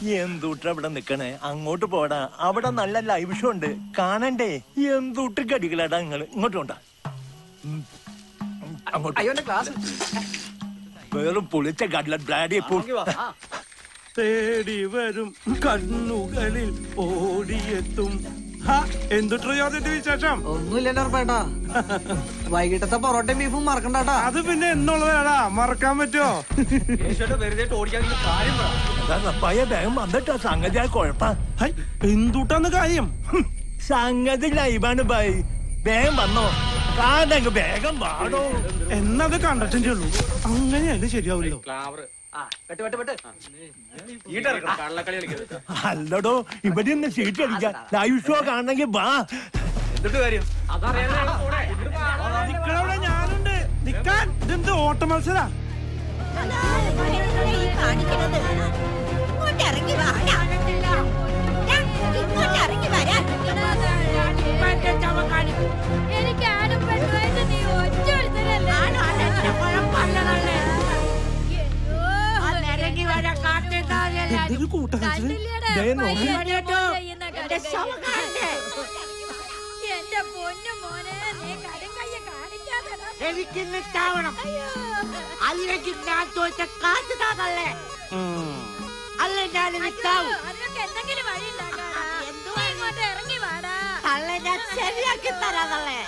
എന്തൂട്ട് അവിടെ നിക്കണേ അങ്ങോട്ട് പോടാ അവിടെ നല്ല ലൈവ് ഷോ ഉണ്ട് കാണണ്ടേ എന്തൂട്ട് കടികളാടാ നിങ്ങൾ ഇങ്ങോട്ട് കൊണ്ടാ ഉം. ഉം, അങ്ങോട്ട് അയ്യോ എന്റെ ക്ലാസ് വെറും പൊളിച്ച കടല ബ്ലാഡി തേടി വരും കണ്ണുകളിൽ ഓടിയെത്തും എന്തുട്ടോ യോജിന്റെ വിശേഷം ഒന്നുമില്ല എന്റെ ഉറപ്പേട്ടാ വൈകിട്ടത്തെ പൊറോട്ടയും ബീഫും മറക്കണ്ടാട്ടാ അത് പിന്നെ എന്നുള്ളതാടാ മറക്കാൻ പറ്റുമോ പയ്യ വേഗം വന്നിട്ടോ സംഗതി ആ കുഴപ്പ ഹൈ, എന്തുട്ടാന്ന് കാര്യം ഹും, സംഗതി ലൈവാണ് ബൈ വേഗം വന്നോ കാതങ്ങ് വേഗം വാടോ എന്നത് കണ്ടിട്ടേ ഉള്ളൂ അങ്ങനെയല്ല ശരിയാവില്ലോ അല്ലടോ ഇവിടെ നിന്ന് സീറ്റ് അടിക്കാം ലൈവ് ഷോ കാണണമെങ്കിൽ വാ നിക്കടവിടെ ഞാനുണ്ട് നിക്കാൻ ഇതെന്ത് ഓട്ട മത്സരാ കാണിക്കുന്നത് ഇങ്ങോട്ട് ഇറങ്ങി വാടാ ഇങ്ങോട്ട് ഇറങ്ങി വരാൻ എനിക്ക് ആരും പെണ്ണുമായിട്ട് നീ ഒറ്റ എന്തൊരു കൂട്ടകച്ചില് ദേ നോക്ക്. എന്റെ പൊന്നു മോനെ നീ കടും കയ്യ കാണിക്കാതെ എനിക്കിന്ന് ചാവണം അല്ലെങ്കിൽ ഞാൻ തോറ്റ കാറ്റ് താതല്ലേ അല്ല ഞാൻ ചാവും അതിനൊക്കെ എന്തെങ്കിലും വഴി ഉണ്ടാക്കാടാ. നീ ഇങ്ങോട്ട് ഇറങ്ങി വാടാ തള്ളെ ഞാൻ ശരിയാക്കി തരാതല്ലേ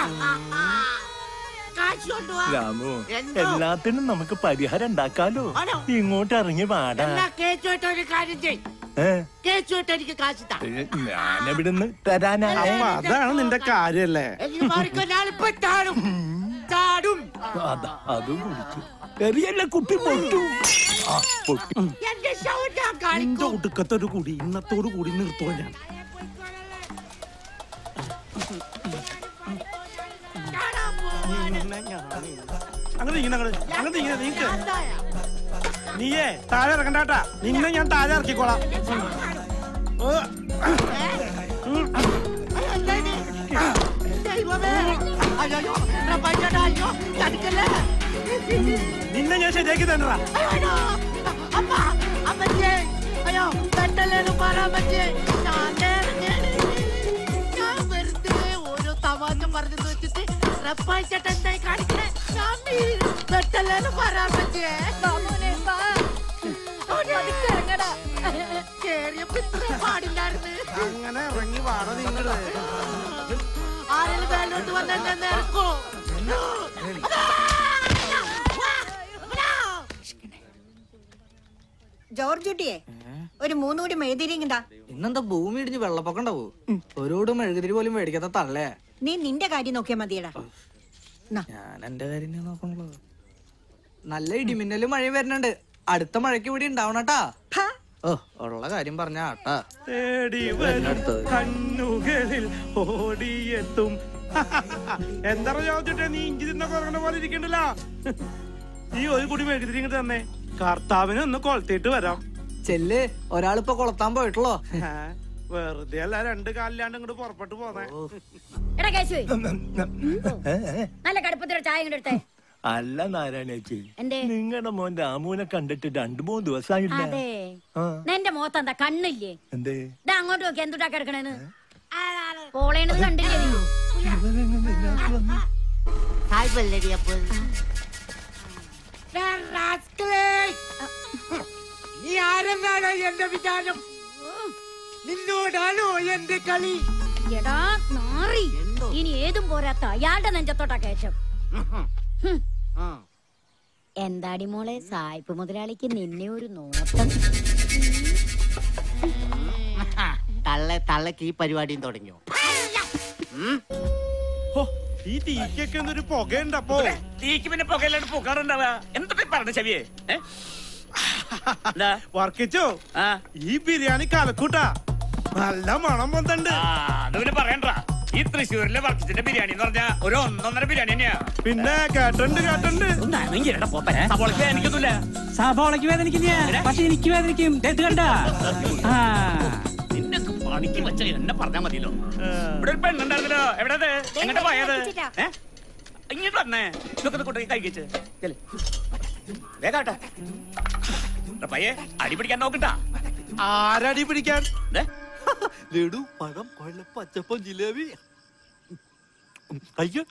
കാശ് കൊണ്ടുപോവാ രാമു എന്തോ? എല്ലാത്തിനും നമുക്ക് പരിഹാരം ഉണ്ടാക്കാലോ ആണോ? ഇങ്ങോട്ട് ഇറങ്ങി വാടാ എന്നാ കേച്ചോട്ട് ഒരു കാര്യം ചെയ് ഏ കേച്ചോട്ട് എനിക്ക് കാശ് താ ഞാനെവിടുന്ന് തരാനാ അപ്പൊ അതാണ് നിന്റെ കാര്യല്ലേ എനിക്ക് മാറിക്കോ ഞാനിപ്പോ ചാടും ചാടും അതാ അതും കുടിച്ചു ചെറിയല്ല കുപ്പി പൊട്ടു ആ പൊട്ടി എന്റെ ഷോ ഞാൻ നിന്റെ കാണിക്കും ഒടുക്കത്തെ ഒരു കൂടി ഇന്നത്തോടു കൂടി നിർത്തോ ഞാൻ ചാടാൻ പോവാണ്. അങ്ങനെ ഇങ്ങനെ അങ്ങനെ ഇങ്ങനെ നീക്ക് അതായ. നീയേ താഴെ ഇറക്കണ്ടാട്ടാ നിന്നെ ഞാൻ താഴെ ഇറക്കിക്കോളാം ഓ, എന്താ ഇത്? ദൈവമേ. അയ്യോ, എടാ പയ്യടാ, അയ്യോ, ചതിക്കല്ലേ. നിന്നെ ഞാൻ ശരിയാക്കി തന്നതാ അയ്യോ, അമ്മ, അമ്മച്ചിയെ. അയ്യോ, തട്ടല്ലേന്ന് പറ അമ്മച്ചിയെ. ഞാൻ നേരെ- ഞാൻ വെറുതെ ഓരോ തമാശ പറഞ്ഞത് വെച്ചിട്ട് റപ്പായി ചേട്ടൻ എന്തായി കാണിക്കണേ ഞാൻ വീഴും. തട്ടല്ലേന്ന് പറ അമ്മച്ചിയെ. മോനെ വാ പതുക്കെ ഇറങ്ങടാ കേറിയപ്പോ ഇത്ര പാടില്ലായിരുന്നു അങ്ങനെ ഇറങ്ങി വാട നിങ്ങള് ആരെങ്കിലും മേലോട്ട് വന്ന് എന്നെ നേർക്കോ ജോർജ് കുട്ടിയെ ഒരു മൂന്നുകൂടി മെഴുതിരിങ്ങടാ ഇന്നെന്താ ഭൂമി ഇടിഞ്ഞ് വെള്ളപ്പൊക്കം ഉണ്ടാവൂ ഒരുപാട് മെഴുകുതിരി പോലും മേടിക്കാത്ത തള്ളേ നീ നിന്റെ കാര്യം നോക്കിയാ മതിയടാ ഞാൻ എന്റെ കാര്യം ഞാൻ നോക്കണുള്ളത് നല്ല ഇടിമിന്നലും മഴയും വരുന്നുണ്ട് അടുത്ത മഴയ്ക്ക് ഇവിടെ ഉണ്ടാവണട്ടാ ഹാ, ഓ ഉള്ള കാര്യം പറഞ്ഞ ആട്ടാ തേടി വരും കണ്ണുകളിൽ ഓടിയെത്തും എന്താ ചോദിച്ചിട്ടെ നീ ഇഞ്ചി തിന്ന കുറങ്ങണ പോലെ ഇരിക്കണ്ടല്ല നീ ഒരു കുടി മെഴുകുതിരി ഇങ്ങോട്ട് തന്നെ കർത്താവിനെ ഒന്ന് കൊളത്തിയിട്ട് വരാം ചെല്ല് ഒരാളിപ്പോ കൊളത്താൻ പോയിട്ടുള്ളോ ഹാ, വെറുതെ അല്ല രണ്ട് കാലിലാണ്ട് ഇങ്ങോട്ട് പുറപ്പെട്ടു പോന്നെ എടാ കേശുവേ ഏ, ഏ. നല്ല കടുപ്പത്തിലൊരു ചായ ഇങ്ങോട്ട് എടുത്തേ അല്ല നാരായണേച്ചി എന്തേ നിങ്ങളുടെ മോൻ രാമുവിനെ കണ്ടിട്ട് രണ്ടു മൂന്ന് ദിവസമായില്ല അതെ ആ നിന്റെ മുഖത്ത് എന്താ കണ്ണില്ലേ എന്തേ ഇതാ അങ്ങോട്ട് നോക്കി എന്തുട്ടാ കിടക്കണേന്ന് പോളേണത് കണ്ടില്ലേ നീ? ഇവനെങ്ങനെ ഇതിനകത്ത് വന്നു? സായിപ്പല്ലേടി അപ്പോൾ നീ ആരെന്നാണ് എന്റെ വിചാരം നിന്നോടാണോ എന്റെ കളി എടാ നാറി ഇനി ഏതും പോരാത്ത അയാളുടെ നെഞ്ചത്തോട്ടാ കയറ്റം ഹും. എന്താടി മോളെ സായിപ്പ് മുതലാളിക്ക് നിന്നെ ഒരു നോട്ടം തള്ള തള്ളക്ക് ഈ പരിപാടിയും തുടങ്ങിയോ ഹോ, ഈ തീക്കൊക്കെ എന്തൊരു പുകയുണ്ട് അപ്പോ തീക്ക് പിന്നെ പുകയിലാണ് പുകാറുണ്ടാവുക എന്തൊക്കെ പറഞ്ഞ ചെവിയെ ഏ? എന്താ? വർക്കിച്ചോ ആ ഈ ബിരിയാണി കലക്കൂട്ടാ നല്ല മണം പൊന്തണ്ട് ആ, അത് പിന്നെ പറയണ്ട ഈ തൃശ്ശൂരിലെ വർക്കിച്ചിന്റെ ബിരിയാണി എന്ന് പറഞ്ഞാ ഒരു ഒന്നൊന്നര ബിരിയാണി തന്നെയാ പിന്നെ കേട്ടുണ്ട് കേട്ടുണ്ട് സവോളക്ക് എനിക്കൊന്നുമില്ല സഭോളയ്ക്ക് വേദനിക്കില്ല പക്ഷെ എനിക്ക് വേദനിക്കും ദേ ഇത് കണ്ട ആ നിന്നൊക്കെ പണിക്ക് വെച്ച എന്നെ പറഞ്ഞാ മതിയല്ലോ ഇവിടെ ഒരു പെണ്ണുണ്ടായിരുന്നല്ലോ എവിടെ അത് എങ്ങോട്ട് പോയത് ഏ? ഇങ്ങോട്ട് വന്നേ ഇതൊക്കെ കൊണ്ടുപോയി കഴിക്കച്ച് വേഗാട്ടെ പയ്യെ അടി പിടിക്കാൻ നോക്കട്ടാ ആരടി പിടിക്കാൻ ദേ, ലഡു പഴം കൊഴ പച്ചപ്പം ജിലേബി അയ്യോ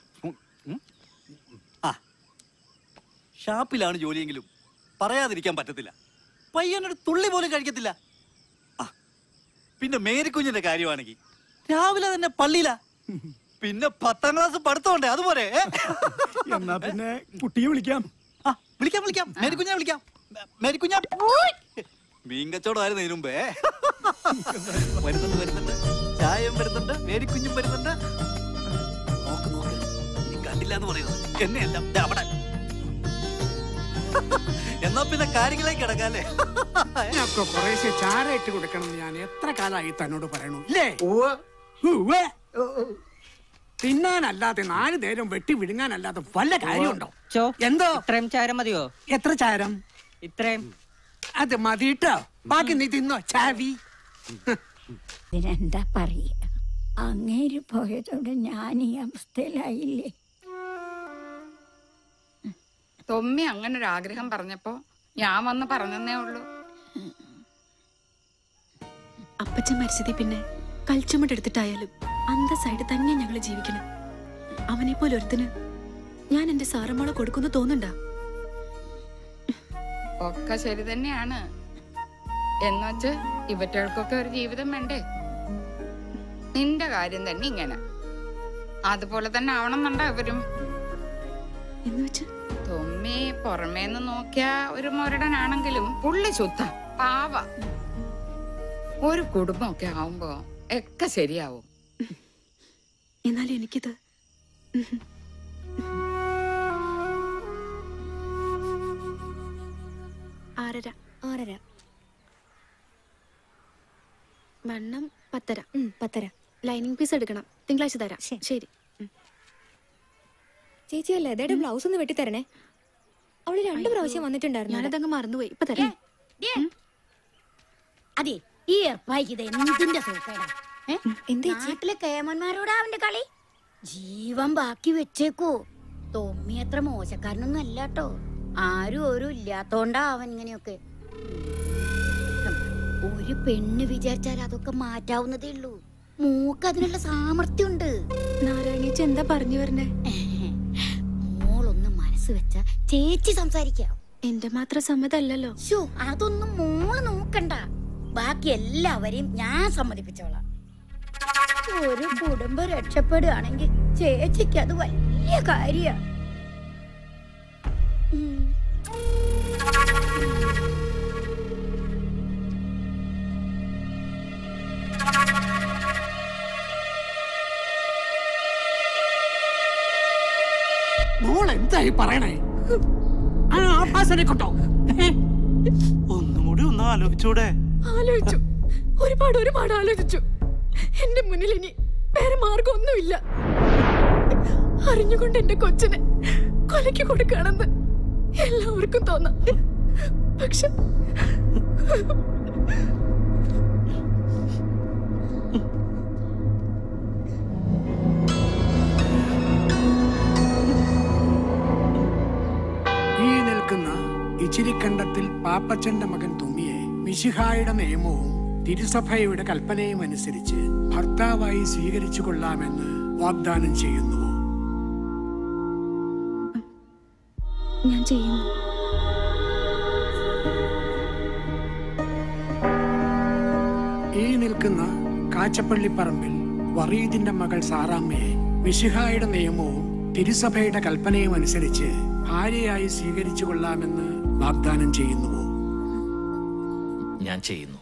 ആ ഷാപ്പിലാണ് ജോലിയെങ്കിലും പറയാതിരിക്കാൻ പറ്റത്തില്ല പയ്യനൊരു തുള്ളി പോലും കഴിക്കത്തില്ല ആ പിന്നെ മേരിക്കുഞ്ഞിന്റെ കാര്യമാണെങ്കിൽ രാവിലെ തന്നെ പള്ളിയിലാ പിന്നെ പത്താം ക്ലാസ് പഠിത്തമുണ്ടേ അതുപോലെ ഏ? എന്നാ പിന്നെ കുട്ടിയെ വിളിക്കാം ആ വിളിക്കാം വിളിക്കാം മേരിക്കുഞ്ഞെ വിളിക്കാം മേ- മേരിക്കുഞ്ഞ മീൻ കച്ചവടമായിരുന്നു ഇതിനു മുമ്പേ വരുന്നുണ്ട് വരുന്നുണ്ട് ചായയും വരുന്നുണ്ട് മേരിക്കുഞ്ഞും വരുന്നുണ്ട് നോക്ക് നോക്ക് ഇനി കണ്ടില്ല എന്ന് പറയുന്നത് എന്നെയല്ല ദേ അവിടെ എന്നാ പിന്നെ കാര്യങ്ങളിലേക്ക് കിടക്കാല്ലേ ഒക്കെ കുറേശ്ശെ ചാര ഇട്ട് കൊടുക്കണം എന്ന് ഞാൻ എത്ര കാലമായി തന്നോട് പറയണു ഇല്ലേ ഉവ്വ്. തിന്നാനല്ലാതെ നാല് നേരം വെട്ടി വിഴുങ്ങാനല്ലാതെ വല്ല കാര്യമുണ്ടോ ചോ എന്തോ ഇത്രയും ചാരം മതിയോ എത്ര ചാരം ഇത്രയും അത് മതിട്ടോ ബാക്കി നീ തിന്നോ ചാവി ഇതിനെന്താ പറയുക അങ്ങേര് പോയതോടെ ഞാൻ ഈ അവസ്ഥയിലായില്ലേ തൊമ്മി അങ്ങനെ ഒരു ആഗ്രഹം പറഞ്ഞപ്പോ ഞാൻ വന്ന് പറഞ്ഞതേ ഉള്ളൂ അപ്പച്ചൻ മരിച്ചതിൽ പിന്നെ കൽച്ചുമട്ടെടുത്തിട്ടായാലും അന്തസ്സായിട്ട് തന്നെ ഞങ്ങൾ ജീവിക്കണം അവനെ പോലെ ഒരുത്തിന് ഞാൻ എന്റെ സാറമ്മോളെ കൊടുക്കുന്നു തോന്നുന്നുണ്ടാ ഒക്കെ ശരി തന്നെയാണ് എന്നുവച്ച് ഇവറ്റകൾക്കൊക്കെ ഒരു ജീവിതം വേണ്ടേ നിന്റെ കാര്യം തന്നെ ഇങ്ങനെ അതുപോലെ തന്നെ ആവണമെന്നുണ്ടോ ഇവരും എന്ന് വെച്ച് തൊമ്മി പുറമേന്ന് നോക്കിയ ഒരു മുരടനാണെങ്കിലും പുള്ളി ശുദ്ധ പാവ ഒരു കുടുംബമൊക്കെ ആവുമ്പോ ഒക്കെ ശരിയാവും എന്നാലും എനിക്കിത് ആറര ആറര വണ്ണം പത്തര പത്തര ലൈനിങ് പീസ് എടുക്കണം തിങ്കളാഴ്ച തരാം ശരി ചേച്ചി അല്ലേ അതേടെ ബ്ലൗസ് ഒന്ന് വെട്ടിത്തരണേ അവള് രണ്ട് പ്രാവശ്യം വന്നിട്ടുണ്ടായിരുന്നു അവിടെ. ഞാനതങ്ങ് മറന്നുപോയി ഇപ്പൊ തരാം അതെ ഈ ഏർപ്പായിക്ക് ഇത് എന്തിന്റെ സൂക്കേടാ ഏ? നാട്ടിലെ കേമന്മാരോടാ അവന്റെ കളി ജീവൻ ബാക്കി വെച്ചേക്കൂ തൊമ്മി അത്ര മോശക്കാരനൊന്നും അല്ല കേട്ടോ ആരും ഒരു ഇല്ലാത്തോണ്ടാ അവൻ ഇങ്ങനെയൊക്കെ ഒരു പെണ്ണ് വിചാരിച്ചാൽ അതൊക്കെ മാറ്റാവുന്നതേ ഉള്ളൂ മൂക്ക് അതിനുള്ള സാമർഥ്യമുണ്ട് നാരായണീച്ച എന്താ പറഞ്ഞു വരണേ മോളൊന്ന് മനസ്സ് വെച്ച ചേച്ചി സംസാരിക്കാം എന്റെ മാത്രം സമ്മതല്ലല്ലോ ശോ അതൊന്നും മോള് നോക്കണ്ട ബാക്കി എല്ലാവരെയും ഞാൻ സമ്മതിപ്പിച്ചോളാം ഒരു കുടുംബം രക്ഷപ്പെടുകയാണെങ്കിൽ ചേച്ചിക്ക് അത് വലിയ കാര്യ മോൾ എന്തായി പറയണേ ആ ആഭാസനെ കൊണ്ടോ ഒന്നും കൂടി ഒന്ന് ആലോചിച്ചൂടെ ആലോചിച്ചു ഒരുപാട് ഒരുപാട് ആലോചിച്ചു എന്റെ മുന്നിൽ ഇനി വേറെ മാർഗമൊന്നുമില്ല അറിഞ്ഞുകൊണ്ട് എന്റെ കൊച്ചിനെ കൊലയ്ക്ക് കൊടുക്കുകയാണെന്ന് എല്ലാവർക്കും തോന്നാം പക്ഷെ ഈ നിൽക്കുന്ന ഇച്ചിരിക്കണ്ടത്തിൽ പാപ്പച്ചന്റെ മകൻ തുമ്മിയെ മിശിഹായുടെ നിയമവും തിരുസഭയുടെ കൽപ്പനയും അനുസരിച്ച് ഭർത്താവായി സ്വീകരിച്ചു കൊള്ളാമെന്ന് വാഗ്ദാനം ചെയ്യുന്നു ഞാൻ ചെയ്യുന്നു ഈ നിൽക്കുന്ന കാച്ചപ്പള്ളിപ്പറമ്പിൽ വറീദിന്റെ മകൾ സാറാമ്മയെ മിശിഹായുടെ നിയമവും തിരുസഭയുടെ കൽപ്പനയും അനുസരിച്ച് ഭാര്യയായി സ്വീകരിച്ചു കൊള്ളാമെന്ന് വാഗ്ദാനം ചെയ്യുന്നുവോ ഞാൻ ചെയ്യുന്നു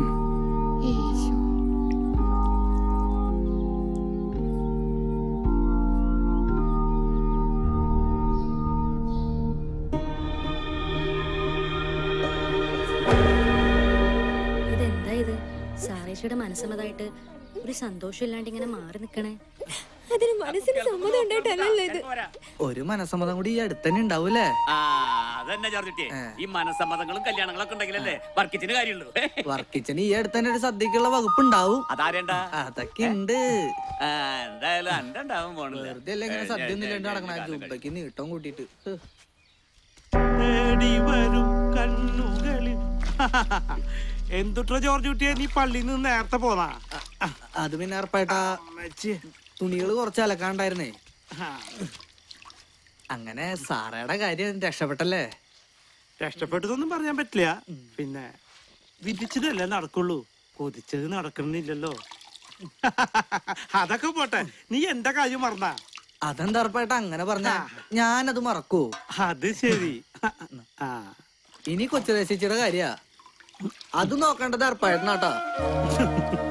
ഇതെന്താ ഇത് സാറേച്ചിയുടെ മനസ്സുള്ളതായിട്ട് ഒരു സന്തോഷം ഇല്ലാണ്ട് ഇങ്ങനെ മാറി നിക്കണേ അതിന് മനസ്സിന് സമ്മതം ഉണ്ടായിട്ടല്ലല്ലോ ഇത് ഒരു മനസ്സമ്മതം കൂടി ഈ അടുത്തന്നെ ഉണ്ടാവൂലേ ആ അതന്നെ ജോർജിറ്റിയെ ഈ മനസ്സമ്മതങ്ങളും കല്യാണങ്ങളൊക്കെ ഉണ്ടെങ്കിലല്ലേ വർക്കിച്ചിന് കാര്യമുള്ളൂ വർക്കിച്ചന് ഈ അടുത്തന്നെ ഒരു സദ്യക്കുള്ള വകുപ്പ് ഉണ്ടാവും അതാരേണ്ട അതൊക്കെ ഉണ്ട് ആ, എന്തായാലും അന്റെ ഉണ്ടാവും പോണില്ല വെറുതെ അല്ലേ ഇങ്ങനെ സദ്യ ഒന്നും ഇല്ലാണ്ട് നടക്കണ ജുബയ്ക്ക് നീട്ടം കൂട്ടിയിട്ട് തേടി വരും കണ്ണുകളിൽ എന്തുട്ര ജോർജ് കുട്ടിയെ നീ പള്ളിയിൽ നിന്ന് നേരത്തെ പോന്നാ അത് പിന്നെ ഉറപ്പായിട്ടാ തുണികൾ കുറച്ച് അലക്കാണ്ടായിരുന്നേ അങ്ങനെ സാറയുടെ കാര്യം രക്ഷപ്പെട്ടല്ലേ രക്ഷപ്പെട്ടതൊന്നും പറയാൻ പറ്റില്ല പിന്നെ വിധിച്ചതല്ലേ നടക്കുള്ളൂ കൊതിച്ചത് നടക്കണില്ലല്ലോ അതൊക്കെ പോട്ടെ നീ എന്റെ കാര്യം മറന്നാ അതെന്താ ഉറപ്പായിട്ടാ അങ്ങനെ പറഞ്ഞ ഞാനത് മറക്കൂ അത് ശരി ആ ഇനി കൊച്ചു ചേച്ചിയുടെ കാര്യ അത് നോക്കേണ്ടത് ഉറപ്പായിട്ടാട്ടോ